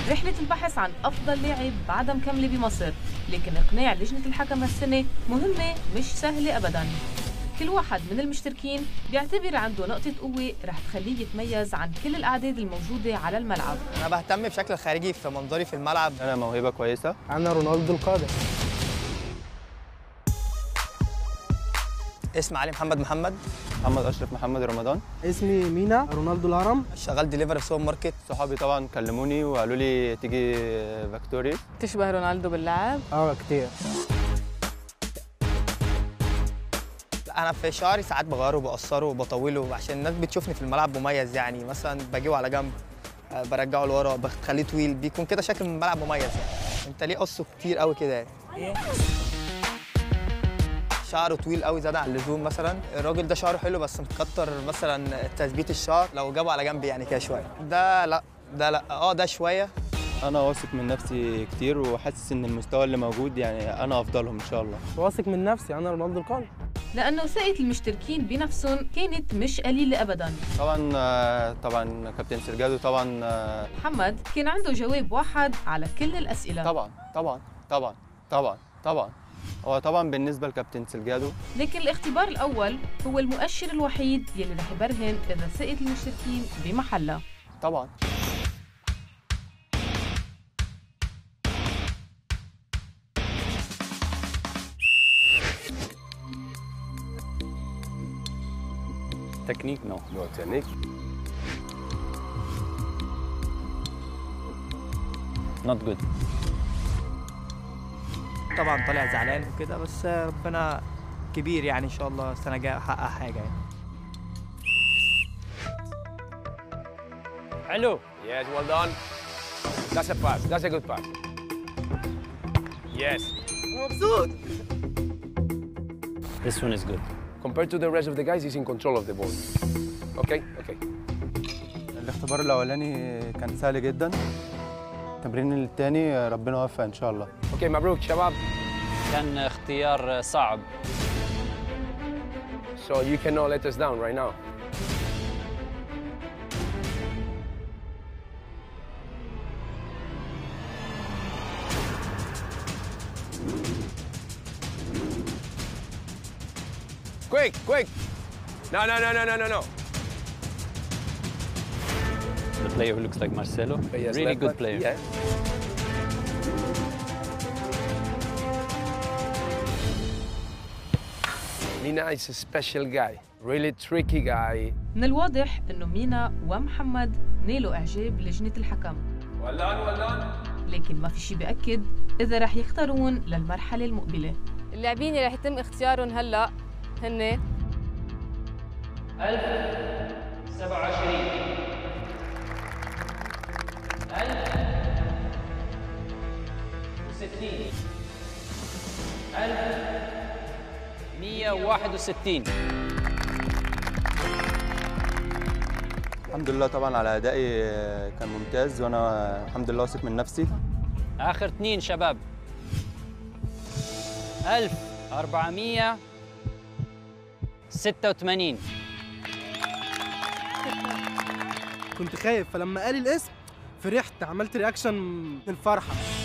رحلة البحث عن أفضل لاعب بعدها مكملة بمصر لكن إقناع لجنة الحكم هالسنة مهمة مش سهلة أبداً كل واحد من المشتركين بيعتبر عنده نقطة قوة رح تخليه يتميز عن كل الأعداد الموجودة على الملعب انا بهتم بشكل خارجي في منظري في الملعب انا موهبه كويسه انا رونالدو القادم اسمي علي محمد محمد محمد اشرف محمد رمضان اسمي مينا رونالدو الهرم شغال ديليفري في سوبر ماركت صحابي طبعا كلموني وقالوا لي تيجي فاكتوري تشبه رونالدو باللعب اه كتير لا انا في شعري ساعات بغيره وبقصره وبطوله عشان الناس بتشوفني في الملعب مميز يعني مثلا بجيبه على جنب آه، برجعه لورا بخليه طويل بيكون كده شكل الملعب مميز يعني انت ليه قصه كتير قوي كده يعني شعره طويل قوي زاد عن اللزوم مثلا الراجل ده شعره حلو بس متكتر مثلا تثبيت الشعر لو جابه على جنب يعني كده شويه ده لا ده لا اه ده شويه انا واثق من نفسي كتير وحاسس ان المستوى اللي موجود يعني انا افضلهم ان شاء الله واثق من نفسي انا رونالدو القادم لأنه ثقة المشتركين بنفسهم كانت مش قليلة أبداً طبعا آه، طبعا كابتن سرجادو طبعا آه، محمد كان عنده جواب واحد على كل الأسئلة طبعا طبعا طبعا طبعا طبعا هو طبعا بالنسبه لكابتن سرجادو لكن الاختبار الأول هو المؤشر الوحيد يلي رح يبرهن إذا ثقة المشتركين بمحلها طبعا Technique, no. No technique. Not good. طبعا طالع زعلان وكده بس ربنا كبير يعني ان شاء الله السنه الجايه احقق حاجه يعني Hello. Yes, well done. That's a pass. That's a good pass. Yes. This one is good. Compared to the rest of the guys, he's in control of the ball. Okay? Okay. الاختبار الاولاني كان سهل جدا التمرين الثاني ربنا يوفق ان شاء الله Okay, مبروك شباب. كان اختيار صعب. So you cannot let us down right now. Quick, quick! No, no, no, no, no, no, no. The player who looks like Marcelo. Yes, really left good back. player. Yeah. Mina is a special guy, really tricky guy. من الواضح إنه مينا ومحمد نالوا إعجاب لجنة الحكم Well done, well done. لكن ما في شي بأكد إذا رح يختارون للمرحلة المقبلة اللاعبين اللي رح يتم اختيارهم هلا هن 161 الحمد لله طبعا على ادائي آه، كان ممتاز وانا الحمد لله واثق من نفسي آخر اثنين شباب 1486 كنت خايف فلما قال الاسم فرحت عملت رياكشن من الفرحه